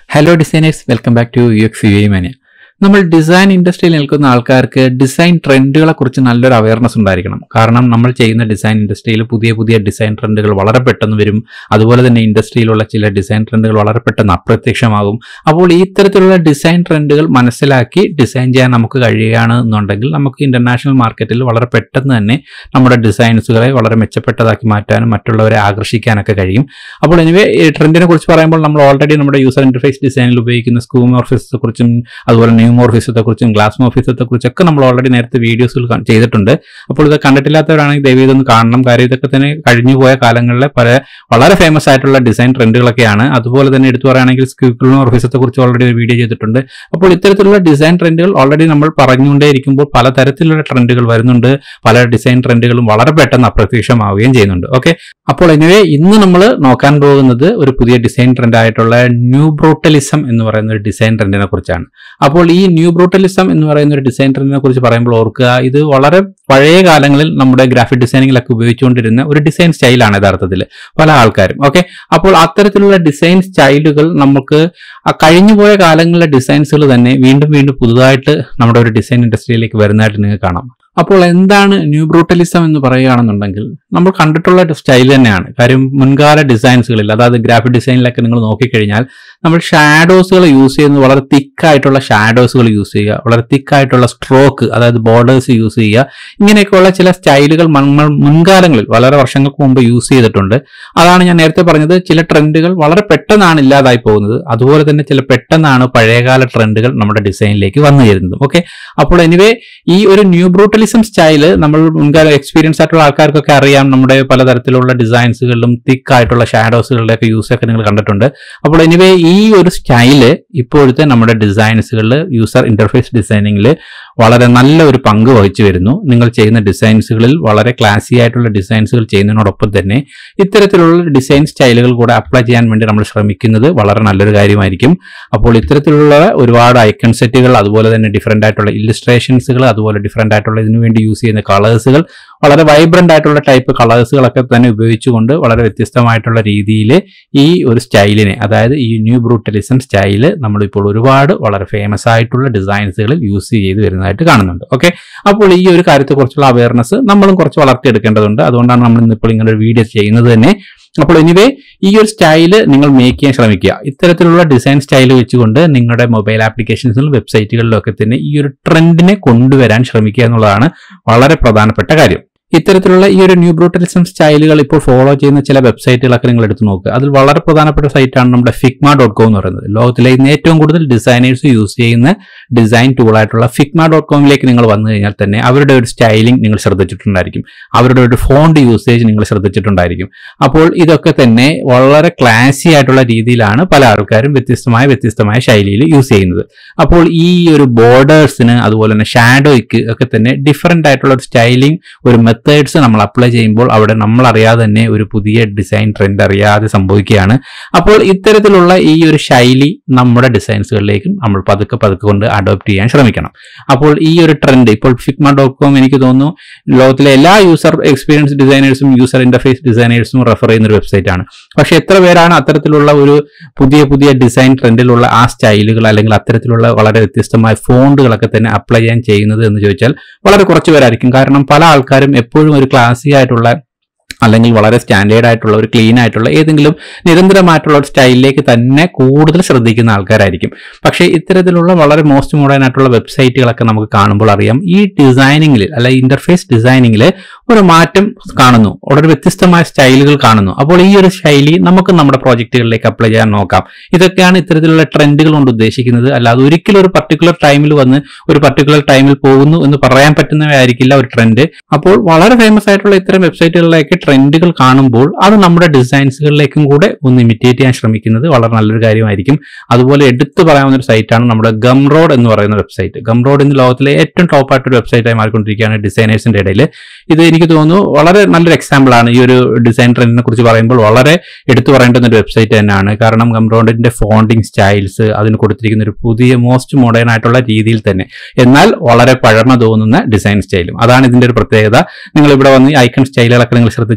hello designers welcome back to U X U mania നമ്മൾ design ഇൻഡസ്ട്രിയിൽ നിൽക്കുന്ന ആൾക്കാർക്ക് ഡിസൈൻ ട്രെൻഡുകളെ കുറിച്ച് നല്ലൊരു അവയർനെസ് ഉണ്ടായിരിക്കണം കാരണം നമ്മൾ ചെയ്യുന്ന ഡിസൈൻ ഇൻഡസ്ട്രിയിൽ പുതിയ പുതിയ ഡിസൈൻ ട്രെൻഡുകൾ വളരെ പെട്ടെന്ന് വരും അതുപോലെ തന്നെ ഇൻഡസ്ട്രിയിലുള്ള ചില ഡിസൈൻ ട്രെൻഡുകൾ വളരെ പെട്ടെന്ന് അപ്രത്യക്ഷമാകും അപ്പോൾ ഈ ഇത്തരത്തിലുള്ള ഡിസൈൻ ട്രെൻഡുകൾ മനസ്സിലാക്കി ഡിസൈൻ ചെയ്യാൻ നമുക്ക് കഴിയുകയാണ് എന്നുണ്ടെങ്കിൽ നമുക്ക് ഇന്റർനാഷണൽ മാർക്കറ്റിൽ വളരെ പെട്ടെന്ന് തന്നെ നമ്മുടെ ഡിസൈൻസുകളെ വളരെ മെച്ചപ്പെട്ടതാക്കി മാറ്റാനും മറ്റുള്ളവരെ ആകർഷിക്കാനൊക്കെ കഴിയും അപ്പോൾ എനിവേ ഈ ട്രെൻഡിനെ കുറിച്ച് പറയുമ്പോൾ നമ്മൾ ഓൾറെഡി നമ്മുടെ യൂസർ ഇന്റർഫേസ് ഡിസൈനിൽ ഉപയോഗിക്കുന്ന സ്കൂമോർഫിസത്തെ കുറിച്ചും അതുപോലെ ന്യൂമോർഫിസത്തെ കുറിച്ചും ഗ്ലാസ് മോർഫിസത്തെ കുറിച്ചൊക്കെ നമ്മൾ ഓൾറെഡി നേരത്തെ വീഡിയോസിൽ ചെയ്തിട്ടുണ്ട് അപ്പോൾ ഇത് കണ്ടിട്ടില്ലാത്തവരാണെങ്കിൽ ദയവ് ഇതൊന്ന് കാണണം കാര്യം ഇതൊക്കെ തന്നെ കഴിഞ്ഞു പോയ കാലങ്ങളിലെ പല വളരെ ഫേമസ് ആയിട്ടുള്ള ഡിസൈൻ ട്രെൻഡുകളൊക്കെയാണ് അതുപോലെ തന്നെ എടുത്തു പറയുകയാണെങ്കിൽ സ്ക്യൂക്ലോർഫിസത്തെ കുറിച്ച് ഓൾറെഡി ഒരു വീഡിയോ ചെയ്തിട്ടുണ്ട് അപ്പോൾ ഇത്തരത്തിലുള്ള ഡിസൈൻ ട്രെൻഡുകൾ ഓൾറെഡി നമ്മൾ പറഞ്ഞുകൊണ്ടേയിരിക്കുമ്പോൾ പലതരത്തിലുള്ള ട്രെൻഡുകൾ വരുന്നുണ്ട് പല ഡിസൈൻ ട്രെൻഡുകളും വളരെ പെട്ടെന്ന് അപ്രത്യക്ഷമാവുകയും ചെയ്യുന്നുണ്ട് ഓക്കെ അപ്പോൾ എനിവേ ഇന്ന് നമ്മൾ നോക്കാൻ പോകുന്നത് ഒരു പുതിയ ഡിസൈൻ ട്രെൻഡ് ആയിട്ടുള്ള ന്യൂ ബ്രൂട്ടലിസം എന്ന് പറയുന്ന ഒരു ഡിസൈൻ ട്രെൻഡിനെ കുറിച്ചാണ് അപ്പോൾ ഈ ന്യൂ ബ്രൂട്ടലിസം എന്ന് പറയുന്ന ഒരു ഡിസൈൻ ട്രെൻഡിനെ കുറിച്ച് പറയുമ്പോൾ ഓർക്കുക ഇത് വളരെ പഴയ കാലങ്ങളിൽ നമ്മുടെ ഗ്രാഫിക് ഡിസൈനിങ്ങിലൊക്കെ ഉപയോഗിച്ചുകൊണ്ടിരുന്ന ഒരു ഡിസൈൻ സ്റ്റൈലാണ് യഥാർത്ഥത്തിൽ പല ആൾക്കാരും ഓക്കെ അപ്പോൾ അത്തരത്തിലുള്ള ഡിസൈൻ സ്റ്റൈലുകൾ നമുക്ക് ആ കഴിഞ്ഞുപോയ കാലങ്ങളിലെ ഡിസൈൻസുകൾ തന്നെ വീണ്ടും വീണ്ടും പുതുതായിട്ട് നമ്മുടെ ഒരു ഡിസൈൻ ഇൻഡസ്ട്രിയിലേക്ക് വരുന്നതായിട്ട് നിങ്ങൾക്ക് കാണാം അപ്പോൾ എന്താണ് ന്യൂ ബ്രൂട്ടലിസം എന്ന് പറയുകയാണെന്നുണ്ടെങ്കിൽ നമ്മൾ കണ്ടിട്ടുള്ള സ്റ്റൈൽ തന്നെയാണ് കാര്യം മുൻകാല ഡിസൈൻസുകളിൽ അതായത് ഗ്രാഫിക് ഡിസൈനിലൊക്കെ നിങ്ങൾ നോക്കിക്കഴിഞ്ഞാൽ നമ്മൾ ഷാഡോസുകൾ യൂസ് ചെയ്യുന്നത് വളരെ തിക്കായിട്ടുള്ള ഷാഡോസുകൾ യൂസ് ചെയ്യുക വളരെ തിക്കായിട്ടുള്ള സ്ട്രോക്ക് അതായത് ബോർഡേഴ്സ് യൂസ് ചെയ്യുക ഇങ്ങനെയൊക്കെയുള്ള ചില സ്റ്റൈലുകൾ നമ്മൾ മുൻകാലങ്ങളിൽ വളരെ വർഷങ്ങൾക്ക് മുമ്പ് യൂസ് ചെയ്തിട്ടുണ്ട് അതാണ് ഞാൻ നേരത്തെ പറഞ്ഞത് ചില ട്രെൻഡുകൾ വളരെ പെട്ടെന്നാണ് ഇല്ലാതായി പോകുന്നത് അതുപോലെ തന്നെ ചില പെട്ടെന്നാണ് പഴയകാല ട്രെൻഡുകൾ നമ്മുടെ ഡിസൈനിലേക്ക് വന്നു ചേരുന്നത് ഓക്കെ അപ്പോൾ എനിവേ ഈ ഒരു ന്യൂ ബ്രൂട്ടലിസം സ്റ്റൈല് നമ്മൾ മുൻകാല എക്സ്പീരിയൻസ് ആയിട്ടുള്ള ആൾക്കാർക്കൊക്കെ അറിയാം നമ്മുടെ പലതരത്തിലുള്ള ഡിസൈൻസുകളിലും തിക്ക് ആയിട്ടുള്ള ഷാഡോസുകളുടെ ഒക്കെ യൂസ് ഒക്കെ നിങ്ങൾ കണ്ടിട്ടുണ്ട് അപ്പോൾ എനിവേ ഈ ഒരു സ്റ്റൈല് ഇപ്പോഴത്തെ നമ്മുടെ ഡിസൈൻസുകളിൽ യൂസർ ഇന്റർഫേസ് ഡിസൈനിങ്ങിൽ വളരെ നല്ല ഒരു പങ്ക് വഹിച്ചു വരുന്നു നിങ്ങൾ ചെയ്യുന്ന ഡിസൈൻസുകളിൽ വളരെ ക്ലാസി ആയിട്ടുള്ള ഡിസൈൻസുകൾ ചെയ്യുന്നതിനോടൊപ്പം തന്നെ ഇത്തരത്തിലുള്ള ഡിസൈൻ സ്റ്റൈലുകൾ കൂടെ അപ്ലൈ ചെയ്യാൻ വേണ്ടി നമ്മൾ ശ്രമിക്കുന്നത് വളരെ നല്ലൊരു കാര്യമായിരിക്കും അപ്പോൾ ഇത്തരത്തിലുള്ള ഒരുപാട് ഐക്കൺ സെറ്റുകൾ അതുപോലെ തന്നെ ഡിഫറെന്റ് ആയിട്ടുള്ള ഇല്ലുസ്ട്രേഷൻസുകൾ അതുപോലെ ഡിഫറെന്റ് ആയിട്ടുള്ള ഇതിനു വേണ്ടി യൂസ് ചെയ്യുന്ന കളേഴ്സുകൾ വളരെ വൈബ്രന്റ് ആയിട്ടുള്ള ടൈപ്പ് കളേഴ്സുകളൊക്കെ തന്നെ ഉപയോഗിച്ചുകൊണ്ട് വളരെ വ്യത്യസ്തമായിട്ടുള്ള രീതിയിൽ ഈ ഒരു സ്റ്റൈലിനെ അതായത് ഈ ന്യൂ ബ്രൂട്ടലിസം സ്റ്റൈല് നമ്മളിപ്പോൾ ഒരുപാട് വളരെ ഫേമസ് ആയിട്ടുള്ള ഡിസൈൻസുകളിൽ യൂസ് ചെയ്ത് വരുന്നതായിട്ട് കാണുന്നുണ്ട് ഓക്കെ അപ്പോൾ ഈ ഒരു കാര്യത്തെക്കുറിച്ചുള്ള അവയർനെസ് നമ്മളും കുറച്ച് വളർത്തിയെടുക്കേണ്ടതുണ്ട് അതുകൊണ്ടാണ് നമ്മൾ ഇന്നിപ്പോൾ ഇങ്ങനെ ഒരു വീഡിയോ ചെയ്യുന്നത് തന്നെ അപ്പോൾ എനിവേ ഈ ഒരു സ്റ്റൈല് നിങ്ങൾ മേക്ക് ചെയ്യാൻ ശ്രമിക്കുക ഇത്തരത്തിലുള്ള ഡിസൈൻ സ്റ്റൈൽ വെച്ചുകൊണ്ട് നിങ്ങളുടെ മൊബൈൽ ആപ്ലിക്കേഷൻസിലും വെബ്സൈറ്റുകളിലും ഒക്കെ തന്നെ ഈ ഒരു ട്രെൻഡിനെ കൊണ്ടുവരാൻ ശ്രമിക്കുക എന്നുള്ളതാണ് വളരെ പ്രധാനപ്പെട്ട കാര്യം ഇത്തരത്തിലുള്ള ഈ ഒരു ന്യൂ ബ്രൂട്ടലിസം സ്റ്റൈലുകൾ ഇപ്പോൾ ഫോളോ ചെയ്യുന്ന ചില വെബ്സൈറ്റുകളൊക്കെ നിങ്ങൾ എടുത്തു നോക്കുക അതിൽ വളരെ പ്രധാനപ്പെട്ട സൈറ്റാണ് നമ്മുടെ ഫിഗ്മ ഡോട്ട് കോം എന്ന് പറയുന്നത് ലോകത്തിലെ ഇന്ന് ഏറ്റവും കൂടുതൽ ഡിസൈനേഴ്സ് യൂസ് ചെയ്യുന്ന ഡിസൈൻ ടൂളായിട്ടുള്ള ഫിഗ്മ ഡോട്ട് കോമിലേക്ക് നിങ്ങൾ വന്നു കഴിഞ്ഞാൽ തന്നെ അവരുടെ ഒരു സ്റ്റൈലിംഗ് നിങ്ങൾ ശ്രദ്ധിച്ചിട്ടുണ്ടായിരിക്കും അവരുടെ ഒരു ഫോണ്ട് യൂസേജ് നിങ്ങൾ ശ്രദ്ധിച്ചിട്ടുണ്ടായിരിക്കും അപ്പോൾ ഇതൊക്കെ തന്നെ വളരെ ക്ലാസി ആയിട്ടുള്ള രീതിയിലാണ് പല ആൾക്കാരും വ്യത്യസ്തമായ വ്യത്യസ്തമായ ശൈലിയിൽ യൂസ് ചെയ്യുന്നത് അപ്പോൾ ഈ ഒരു ബോർഡേഴ്സിന് അതുപോലെ തന്നെ ഷാഡോയ്ക്ക് ഒക്കെ തന്നെ ഡിഫറെന്റ് ആയിട്ടുള്ള ഒരു സ്റ്റൈലിംഗ് ഒരു മെത്തേഡ്സ് നമ്മൾ അപ്ലൈ ചെയ്യുമ്പോൾ അവിടെ നമ്മൾ അറിയാതെ തന്നെ ഒരു പുതിയ ഡിസൈൻ ട്രെൻഡ് അറിയാതെ സംഭവിക്കുകയാണ് അപ്പോൾ ഇത്തരത്തിലുള്ള ഈ ഒരു ശൈലി നമ്മുടെ ഡിസൈൻസുകളിലേക്കും നമ്മൾ പതുക്കെ പതുക്കെ കൊണ്ട് അഡോപ്റ്റ് ചെയ്യാൻ ശ്രമിക്കണം അപ്പോൾ ഈ ഒരു ട്രെൻഡ് ഇപ്പോൾ ഫിഗ്മ ഡോട്ട് കോം എനിക്ക് തോന്നുന്നു ലോകത്തിലെ എല്ലാ യൂസർ എക്സ്പീരിയൻസ് ഡിസൈനേഴ്സും യൂസർ ഇന്റർഫേസ് ഡിസൈനേഴ്സും റെഫർ ചെയ്യുന്ന ഒരു വെബ്സൈറ്റ് ആണ് പക്ഷെ എത്ര പേരാണ് അത്തരത്തിലുള്ള ഒരു പുതിയ പുതിയ ഡിസൈൻ ട്രെൻഡിലുള്ള ആ സ്റ്റൈലുകൾ അല്ലെങ്കിൽ അത്തരത്തിലുള്ള വളരെ വ്യത്യസ്തമായ ഫോണ്ടുകളൊക്കെ തന്നെ അപ്ലൈ ചെയ്യാൻ ചെയ്യുന്നത് എന്ന് ചോദിച്ചാൽ വളരെ കുറച്ച് പേരായിരിക്കും കാരണം പല ആൾക്കാരും എപ്പോഴും ഒരു ക്ലാസി ആയിട്ടുള്ള അല്ലെങ്കിൽ വളരെ സ്റ്റാൻഡേർഡ് ആയിട്ടുള്ള ഒരു ക്ലീൻ ആയിട്ടുള്ള ഏതെങ്കിലും നിരന്തരമായിട്ടുള്ള ഒരു സ്റ്റൈലിലേക്ക് തന്നെ കൂടുതൽ ശ്രദ്ധിക്കുന്ന ആൾക്കാരായിരിക്കും പക്ഷേ ഇത്തരത്തിലുള്ള വളരെ മോസ്റ്റ് മോഡേൺ ആയിട്ടുള്ള വെബ്സൈറ്റുകളൊക്കെ നമുക്ക് കാണുമ്പോൾ അറിയാം ഈ ഡിസൈനിങ്ങിൽ അല്ല ഇന്റർഫേസ് ഡിസൈനിങ്ങിൽ ഒരു മാറ്റം കാണുന്നു വളരെ വ്യത്യസ്തമായ സ്റ്റൈലുകൾ കാണുന്നു അപ്പോൾ ഈ ഒരു ശൈലി നമുക്ക് നമ്മുടെ പ്രോജക്റ്റുകളിലേക്ക് അപ്ലൈ ചെയ്യാൻ നോക്കാം ഇതൊക്കെയാണ് ഇത്തരത്തിലുള്ള ട്രെൻഡുകൾ കൊണ്ട് ഉദ്ദേശിക്കുന്നത് അല്ലാതെ ഒരിക്കലും ഒരു പർട്ടിക്കുലർ ടൈമിൽ വന്ന് ഒരു പർട്ടിക്കുലർ ടൈമിൽ പോകുന്നു എന്ന് പറയാൻ പറ്റുന്നവയായിരിക്കില്ല ഒരു ട്രെൻഡ് അപ്പോൾ വളരെ ഫേമസ് ആയിട്ടുള്ള ഇത്തരം വെബ്സൈറ്റുകളിലേക്ക് ട്രെൻഡുകൾ കാണുമ്പോൾ അത് നമ്മുടെ ഡിസൈൻസുകളിലേക്കും കൂടെ ഒന്ന് ഇമിറ്റേറ്റ് ചെയ്യാൻ ശ്രമിക്കുന്നത് വളരെ നല്ലൊരു കാര്യമായിരിക്കും അതുപോലെ എടുത്തു പറയാവുന്ന ഒരു സൈറ്റാണ് നമ്മുടെ ഗംറോഡ് എന്ന് പറയുന്ന വെബ്സൈറ്റ് ഗംറോഡ് ഇന്ന് ലോകത്തിലെ ഏറ്റവും ടോപ്പ് ആയിട്ടൊരു വെബ്സൈറ്റായി മാറിക്കൊണ്ടിരിക്കുകയാണ് ഡിസൈനേഴ്സിന്റെ ഇടയിൽ ഇത് എനിക്ക് തോന്നുന്നു വളരെ നല്ലൊരു എക്സാമ്പിൾ ആണ് ഈ ഒരു ഡിസൈൻ ട്രെൻഡിനെ കുറിച്ച് പറയുമ്പോൾ വളരെ എടുത്തു പറയേണ്ടുന്ന ഒരു വെബ്സൈറ്റ് തന്നെയാണ് കാരണം ഗംറോഡിന്റെ ഫോണ്ടിങ് സ്റ്റൈൽസ് അതിന് കൊടുത്തിരിക്കുന്ന ഒരു പുതിയ മോസ്റ്റ് മോഡേൺ ആയിട്ടുള്ള രീതിയിൽ തന്നെ എന്നാൽ വളരെ പഴമ തോന്നുന്ന ഡിസൈൻ സ്റ്റൈലും അതാണ് ഇതിന്റെ ഒരു പ്രത്യേകത നിങ്ങൾ ഇവിടെ വന്ന് ഐക്കൺ സ്റ്റൈലുകളൊക്കെ നിങ്ങൾ ശ്രദ്ധിച്ച്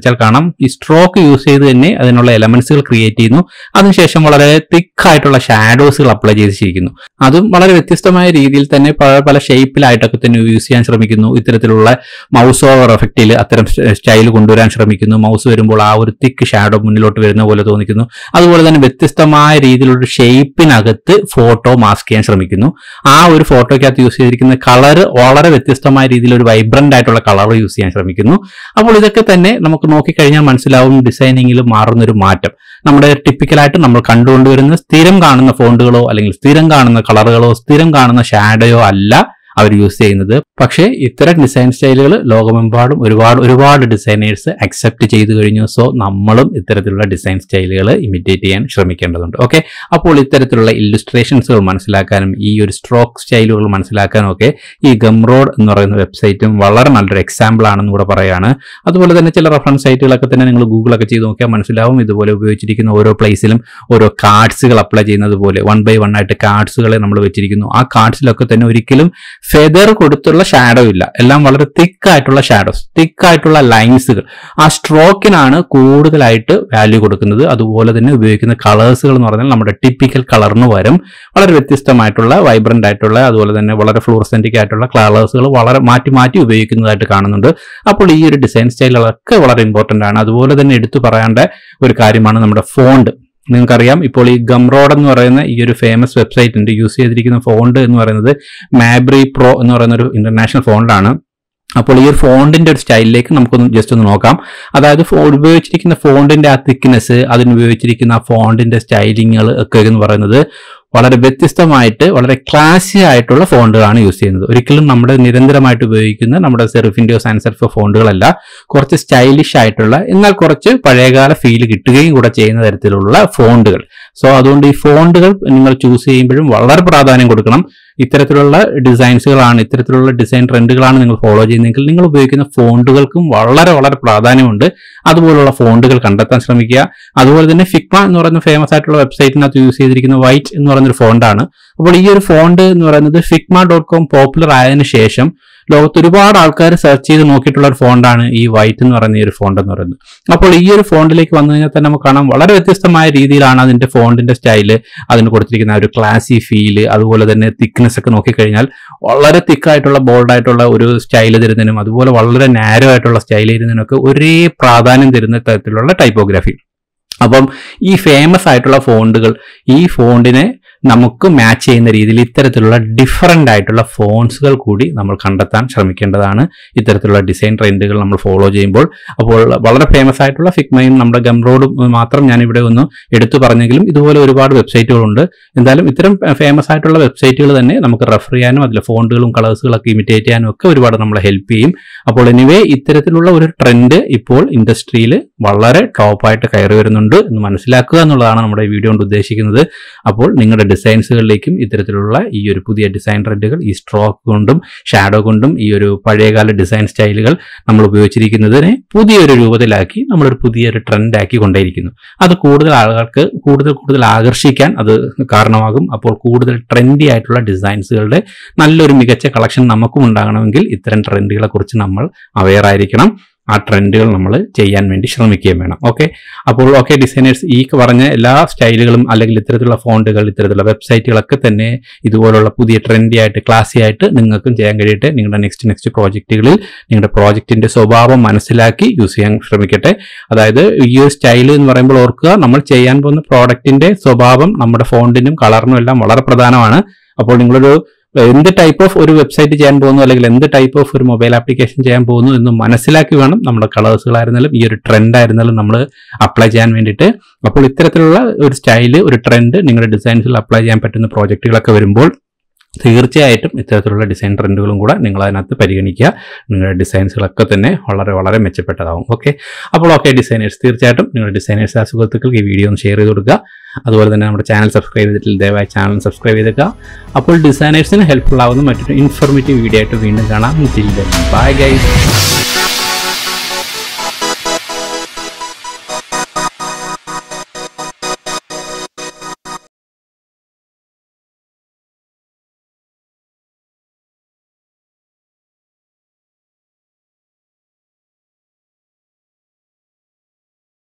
ശ്രദ്ധിച്ചാൽ കാണാം ഈ സ്ട്രോക്ക് യൂസ് ചെയ്ത് തന്നെ അതിനുള്ള എലമെന്റ്സുകൾ ക്രിയേറ്റ് ചെയ്യുന്നു അതിനുശേഷം വളരെ തിക്ക് ആയിട്ടുള്ള ഷാഡോസുകൾ അപ്ലൈ ചെയ്തിരിക്കുന്നു അതും വളരെ വ്യത്യസ്തമായ രീതിയിൽ തന്നെ പല പല ഷേപ്പിലായിട്ടൊക്കെ തന്നെ യൂസ് ചെയ്യാൻ ശ്രമിക്കുന്നു ഇത്തരത്തിലുള്ള മൗസ് ഓവർ എഫക്റ്റിൽ അത്തരം സ്റ്റൈൽ കൊണ്ടുവരാൻ ശ്രമിക്കുന്നു മൗസ് വരുമ്പോൾ ആ ഒരു തിക്ക് ഷാഡോ മുന്നിലോട്ട് വരുന്ന പോലെ തോന്നിക്കുന്നു അതുപോലെ തന്നെ വ്യത്യസ്തമായ രീതിയിലുള്ള ഷേപ്പിനകത്ത് ഫോട്ടോ മാസ്ക് ചെയ്യാൻ ശ്രമിക്കുന്നു ആ ഒരു ഫോട്ടോയ്ക്കകത്ത് യൂസ് ചെയ്തിരിക്കുന്ന കളർ വളരെ വ്യത്യസ്തമായ രീതിയിൽ ഒരു വൈബ്രന്റ് ആയിട്ടുള്ള കളർ യൂസ് ചെയ്യാൻ ശ്രമിക്കുന്നു അപ്പോൾ ഇതൊക്കെ തന്നെ നമുക്ക് നോക്കിക്കഴിഞ്ഞാൽ മനസ്സിലാവും ഡിസൈനിങ്ങിൽ മാറുന്ന ഒരു മാറ്റം നമ്മുടെ ടിപ്പിക്കലായിട്ട് നമ്മൾ കണ്ടുകൊണ്ടുവരുന്ന സ്ഥിരം കാണുന്ന ഫോണ്ടുകളോ അല്ലെങ്കിൽ സ്ഥിരം കാണുന്ന കളറുകളോ സ്ഥിരം കാണുന്ന ഷാഡോയോ അല്ല അവർ യൂസ് ചെയ്യുന്നത് പക്ഷേ ഇത്തരം ഡിസൈൻ സ്റ്റൈലുകൾ ലോകമെമ്പാടും ഒരുപാട് ഒരുപാട് ഡിസൈനേഴ്സ് അക്സെപ്റ്റ് ചെയ്തു കഴിഞ്ഞു സോ നമ്മളും ഇത്തരത്തിലുള്ള ഡിസൈൻ സ്റ്റൈലുകൾ ഇമിറ്റേറ്റ് ചെയ്യാൻ ശ്രമിക്കേണ്ടതുണ്ട് ഓക്കെ അപ്പോൾ ഇത്തരത്തിലുള്ള ഇല്ലുസ്ട്രേഷൻസുകൾ മനസ്സിലാക്കാനും ഈ ഒരു സ്ട്രോക്ക് സ്റ്റൈലുകൾ മനസ്സിലാക്കാനും ഒക്കെ ഈ ഗംറോഡ് എന്ന് പറയുന്ന വെബ്സൈറ്റും വളരെ നല്ലൊരു എക്സാമ്പിൾ ആണെന്ന് കൂടെ പറയുകയാണ് അതുപോലെ തന്നെ ചില റെഫറൻസ് സൈറ്റുകളൊക്കെ തന്നെ നിങ്ങൾ ഗൂഗിളൊക്കെ ചെയ്ത് നോക്കിയാൽ മനസ്സിലാവും ഇതുപോലെ ഉപയോഗിച്ചിരിക്കുന്ന ഓരോ പ്ലേസിലും ഓരോ കാർഡ്സുകൾ അപ്ലൈ ചെയ്യുന്നത് പോലെ വൺ ബൈ വൺ ആയിട്ട് കാർഡ്സുകളെ നമ്മൾ വെച്ചിരിക്കുന്നു ആ കാർഡ്സിലൊക്കെ തന്നെ ഒരിക്കലും ഫെദർ കൊടുത്തുള്ള ഷാഡോ ഇല്ല എല്ലാം വളരെ തിക്ക് ആയിട്ടുള്ള ഷാഡോസ് തിക്ക് ആയിട്ടുള്ള ലൈൻസുകൾ ആ സ്ട്രോക്കിനാണ് കൂടുതലായിട്ട് വാല്യൂ കൊടുക്കുന്നത് അതുപോലെ തന്നെ ഉപയോഗിക്കുന്ന കളേഴ്സുകൾ എന്ന് പറഞ്ഞാൽ നമ്മുടെ ടിപ്പിക്കൽ കളറിന് പകരം വളരെ വ്യത്യസ്തമായിട്ടുള്ള വൈബ്രന്റ് ആയിട്ടുള്ള അതുപോലെ തന്നെ വളരെ ഫ്ലൂറസെന്റിക് ആയിട്ടുള്ള കളേഴ്സുകൾ വളരെ മാറ്റി മാറ്റി ഉപയോഗിക്കുന്നതായിട്ട് കാണുന്നുണ്ട് അപ്പോൾ ഈ ഒരു ഡിസൈൻ സ്റ്റൈലുകളൊക്കെ വളരെ ഇമ്പോർട്ടന്റ് ആണ് അതുപോലെ തന്നെ എടുത്തു പറയേണ്ട ഒരു കാര്യമാണ് നമ്മുടെ ഫോണ്ട് നിങ്ങൾക്കറിയാം ഇപ്പോൾ ഈ ഗംറോഡ് എന്ന് പറയുന്ന ഈ ഒരു ഫേമസ് വെബ്സൈറ്റ് ഉണ്ട് യൂസ് ചെയ്തിരിക്കുന്ന ഫോണ്ട് എന്ന് പറയുന്നത് മാബ്രി പ്രോ എന്ന് പറയുന്ന ഒരു ഇന്റർനാഷണൽ ഫോണ്ടാണ് അപ്പോൾ ഈ ഒരു ഫോണ്ടിന്റെ ഒരു സ്റ്റൈലിലേക്ക് നമുക്കൊന്ന് ജസ്റ്റ് ഒന്ന് നോക്കാം അതായത് ഫോ- ഉപയോഗിച്ചിരിക്കുന്ന ഫോണ്ടിന്റെ ആ തിക്നെസ് അതിന് ഉപയോഗിച്ചിരിക്കുന്ന ആ ഫോണ്ടിന്റെ സ്റ്റൈലിങ്ങുകൾ ഒക്കെ എന്ന് പറയുന്നത് വളരെ വ്യത്യസ്തമായിട്ട് വളരെ ക്ലാസി ആയിട്ടുള്ള ഫോണ്ടുകളാണ് യൂസ് ചെയ്യുന്നത് ഒരിക്കലും നമ്മുടെ നിരന്തരമായിട്ട് ഉപയോഗിക്കുന്ന നമ്മുടെ സെറിഫിന്റെയോ സാൻസെർഫോ ഫോണ്ടുകളല്ല കുറച്ച് സ്റ്റൈലിഷ് ആയിട്ടുള്ള എന്നാൽ കുറച്ച് പഴയകാല ഫീൽ കിട്ടുകയും കൂടെ ചെയ്യുന്ന തരത്തിലുള്ള ഫോണ്ടുകൾ സോ അതുകൊണ്ട് ഈ ഫോണ്ടുകൾ നിങ്ങൾ ചൂസ് ചെയ്യുമ്പോഴും വളരെ പ്രാധാന്യം കൊടുക്കണം ഇത്തരത്തിലുള്ള ഡിസൈൻസുകളാണ് ഇത്തരത്തിലുള്ള ഡിസൈൻ ട്രെൻഡുകളാണ് നിങ്ങൾ ഫോളോ ചെയ്യുന്നതെങ്കിൽ നിങ്ങൾ ഉപയോഗിക്കുന്ന ഫോണ്ടുകൾക്കും വളരെ വളരെ പ്രാധാന്യമുണ്ട് അതുപോലുള്ള ഫോണ്ടുകൾ കണ്ടെത്താൻ ശ്രമിക്കുക അതുപോലെ തന്നെ ഫിക്മ എന്ന് പറയുന്ന ഫേമസ് ആയിട്ടുള്ള വെബ്സൈറ്റിനകത്ത് യൂസ് ചെയ്തിരിക്കുന്ന വൈറ്റ് എന്ന് പറയുന്ന ഒരു ഫോണ്ടാണ് അപ്പോൾ ഈ ഒരു ഫോണ്ട് എന്ന് പറയുന്നത് ഫിക്മ ഡോട്ട് കോം പോപ്പുലർ ആയതിനു ശേഷം ലോകത്ത് ഒരുപാട് ആൾക്കാർ സെർച്ച് ചെയ്ത് നോക്കിയിട്ടുള്ള ഒരു ഫോണ്ടാണ് ഈ വൈറ്റ് എന്ന് പറയുന്ന ഈ ഒരു ഫോണ്ട് എന്ന് പറയുന്നത് അപ്പോൾ ഈ ഒരു ഫോണ്ടിലേക്ക് വന്നു കഴിഞ്ഞാൽ തന്നെ നമുക്ക് കാണാം വളരെ വ്യത്യസ്തമായ രീതിയിലാണ് അതിന്റെ ഫോണ്ടിന്റെ സ്റ്റൈല് അതിന് കൊടുത്തിരിക്കുന്ന ആ ഒരു ക്ലാസി ഫീല് അതുപോലെ തന്നെ തിക്നെസ് ഒക്കെ നോക്കിക്കഴിഞ്ഞാൽ വളരെ തിക്കായിട്ടുള്ള ബോൾഡ് ആയിട്ടുള്ള ഒരു സ്റ്റൈൽ തരുന്നതിനും അതുപോലെ വളരെ നാരോ ആയിട്ടുള്ള സ്റ്റൈൽ തരുന്നതിനൊക്കെ ഒരേ പ്രാധാന്യം തരുന്ന തരത്തിലുള്ള ടൈപ്പോഗ്രാഫി അപ്പം ഈ ഫേമസ് ആയിട്ടുള്ള ഫോണ്ടുകൾ ഈ ഫോണ്ടിനെ നമുക്ക് മാച്ച് ചെയ്യുന്ന രീതിയിൽ ഇത്തരത്തിലുള്ള ഡിഫറൻ്റ് ആയിട്ടുള്ള ഫോൺസുകൾ കൂടി നമ്മൾ കണ്ടെത്താൻ ശ്രമിക്കേണ്ടതാണ് ഇത്തരത്തിലുള്ള ഡിസൈൻ ട്രെൻഡുകൾ നമ്മൾ ഫോളോ ചെയ്യുമ്പോൾ അപ്പോൾ വളരെ ഫേമസ് ആയിട്ടുള്ള ഫിഗ്മയും നമ്മുടെ ഗംറോഡും മാത്രം ഞാൻ ഇവിടെ ഒന്ന് എടുത്തു പറഞ്ഞെങ്കിലും ഇതുപോലെ ഒരുപാട് വെബ്സൈറ്റുകളുണ്ട് എന്തായാലും ഇത്തരം ഫേമസ് ആയിട്ടുള്ള വെബ്സൈറ്റുകൾ തന്നെ നമുക്ക് റെഫർ ചെയ്യാനും അതിലെ ഫോണ്ടുകളും കളേഴ്സുകളൊക്കെ ഇമിറ്റേറ്റ് ചെയ്യാനും ഒക്കെ ഒരുപാട് നമ്മളെ ഹെൽപ്പ് ചെയ്യും അപ്പോൾ എനിവേ ഇത്തരത്തിലുള്ള ഒരു ട്രെൻഡ് ഇപ്പോൾ ഇൻഡസ്ട്രിയിൽ വളരെ ടോപ്പായിട്ട് കയറി വരുന്നുണ്ട് എന്ന് മനസ്സിലാക്കുക എന്നുള്ളതാണ് നമ്മുടെ ഈ വീഡിയോ കൊണ്ട് ഉദ്ദേശിക്കുന്നത് അപ്പോൾ നിങ്ങളുടെ ഡിസൈൻസുകളിലേക്കും ഇത്തരത്തിലുള്ള ഈ ഒരു പുതിയ ഡിസൈൻ ട്രെൻഡുകൾ ഈ സ്ട്രോക്ക് കൊണ്ടും ഷാഡോ കൊണ്ടും ഈ ഒരു പഴയകാല ഡിസൈൻ സ്റ്റൈലുകൾ നമ്മൾ ഉപയോഗിച്ചിരിക്കുന്നതിനെ പുതിയൊരു രൂപത്തിലാക്കി നമ്മളൊരു പുതിയൊരു ട്രെൻഡാക്കി കൊണ്ടേയിരിക്കുന്നു അത് കൂടുതൽ ആളുകൾക്ക് കൂടുതൽ കൂടുതൽ ആകർഷിക്കാൻ അത് കാരണമാകും അപ്പോൾ കൂടുതൽ ട്രെൻഡി ആയിട്ടുള്ള ഡിസൈൻസുകളുടെ നല്ലൊരു മികച്ച കളക്ഷൻ നമുക്കും ഉണ്ടാകണമെങ്കിൽ ഇത്തരം ട്രെൻഡുകളെ കുറിച്ച് നമ്മൾ അവെയർ ആയിരിക്കണം ആ ട്രെൻഡുകൾ നമ്മൾ ചെയ്യാൻ വേണ്ടി ശ്രമിക്കുകയും വേണം ഓക്കെ അപ്പോൾ ഓക്കെ ഡിസൈനേഴ്സ് ഈ പറഞ്ഞ എല്ലാ സ്റ്റൈലുകളും അല്ലെങ്കിൽ ഇത്തരത്തിലുള്ള ഫോണ്ടുകൾ ഇത്തരത്തിലുള്ള വെബ്സൈറ്റുകളൊക്കെ തന്നെ ഇതുപോലുള്ള പുതിയ ട്രെൻഡി ആയിട്ട് ക്ലാസി ആയിട്ട് നിങ്ങൾക്കും ചെയ്യാൻ കഴിയട്ടെ നിങ്ങളുടെ നെക്സ്റ്റ് നെക്സ്റ്റ് പ്രോജക്റ്റുകളിൽ നിങ്ങളുടെ പ്രോജക്റ്റിന്റെ സ്വഭാവം മനസ്സിലാക്കി യൂസ് ചെയ്യാൻ ശ്രമിക്കട്ടെ അതായത് ഈ ഒരു സ്റ്റൈൽ എന്ന് പറയുമ്പോൾ ഓർക്കുക നമ്മൾ ചെയ്യാൻ പോകുന്ന പ്രോഡക്റ്റിന്റെ സ്വഭാവം നമ്മുടെ ഫോണ്ടിനും കളറിനും എല്ലാം വളരെ പ്രധാനമാണ് അപ്പോൾ നിങ്ങളൊരു എന്ത് ടൈപ്പ് ഓഫ് ഒരു വെബ്സൈറ്റ് ചെയ്യാൻ പോകുന്നു അല്ലെങ്കിൽ എന്ത് ടൈപ്പ് ഓഫ് ഒരു മൊബൈൽ ആപ്ലിക്കേഷൻ ചെയ്യാൻ പോകുന്നു എന്ന് മനസ്സിലാക്കി വേണം നമ്മുടെ കളേഴ്സുകളായിരുന്നാലും ഈ ഒരു ട്രെൻഡ് ആയിരുന്നാലും നമ്മൾ അപ്ലൈ ചെയ്യാൻ വേണ്ടിയിട്ട് അപ്പോൾ ഇത്തരത്തിലുള്ള ഒരു സ്റ്റൈല് ഒരു ട്രെൻഡ് നിങ്ങളുടെ ഡിസൈൻസിൽ അപ്ലൈ ചെയ്യാൻ പറ്റുന്ന പ്രോജക്റ്റുകളൊക്കെ വരുമ്പോൾ തീർച്ചയായിട്ടും ഇത്തരത്തിലുള്ള ഡിസൈൻ ട്രെൻഡുകളും കൂടെ നിങ്ങൾ അതിനകത്ത് പരിഗണിക്കുക നിങ്ങളുടെ ഡിസൈൻസുകളൊക്കെ തന്നെ വളരെ വളരെ മെച്ചപ്പെട്ടതാവും ഓക്കെ അപ്പോൾ ഓക്കെ ഡിസൈനേഴ്സ് തീർച്ചയായിട്ടും നിങ്ങളുടെ ഡിസൈനേഴ്സ് ആ സുഹൃത്തുക്കൾക്ക് ഈ വീഡിയോ ഒന്ന് ഷെയർ ചെയ്ത് കൊടുക്കുക അതുപോലെ തന്നെ നമ്മുടെ ചാനൽ സബ്സ്ക്രൈബ് ചെയ്തിട്ടില്ല ദയവായി ചാനൽ സബ്സ്ക്രൈബ് ചെയ്തേക്കുക അപ്പോൾ ഡിസൈനേഴ്സിന് ഹെൽപ്ഫുൾ ആവുന്ന മറ്റൊരു ഇൻഫോർമേറ്റീവ് വീഡിയോ ആയിട്ട് വീണ്ടും കാണാം ബൈ ഗൈസ്